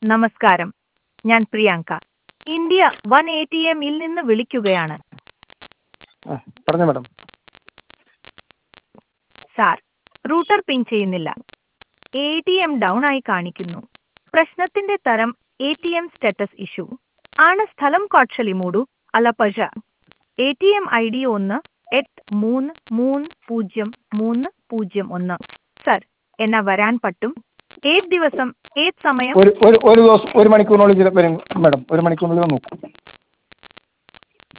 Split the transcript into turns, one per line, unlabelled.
നമസ്കാരം ഞാൻ Priyanka India one A T എമ്മിൽ നിന്ന് വിളിക്കുകയാണ്
ആ പറഞ്ഞോ മാഡം
സാർ റൂട്ടർ പിൻ ചെയ്യുന്നില്ല എ ടി എം ഡൗൺ ആയി കാണിക്കുന്നു പ്രശ്നത്തിന്റെ തരം A T M status issue ആണ് സ്ഥലം Kottshalimoodu Alappuzha A T M I D ഒന്ന് എട്ട് മൂന്ന് മൂന്ന് പൂജ്യം മൂന്ന് പൂജ്യം ഒന്ന് സർ എന്നാ വരാൻ പറ്റും ഏത് ദിവസം ഏത് സമയം
ഒരു ഒരു ഒരു ദിവസം ഒരു മണിക്കൂറിനുള്ളിൽ ഇത് വരും മാഡം ഒരു മണിക്കൂറിനുള്ളിൽ നോക്കും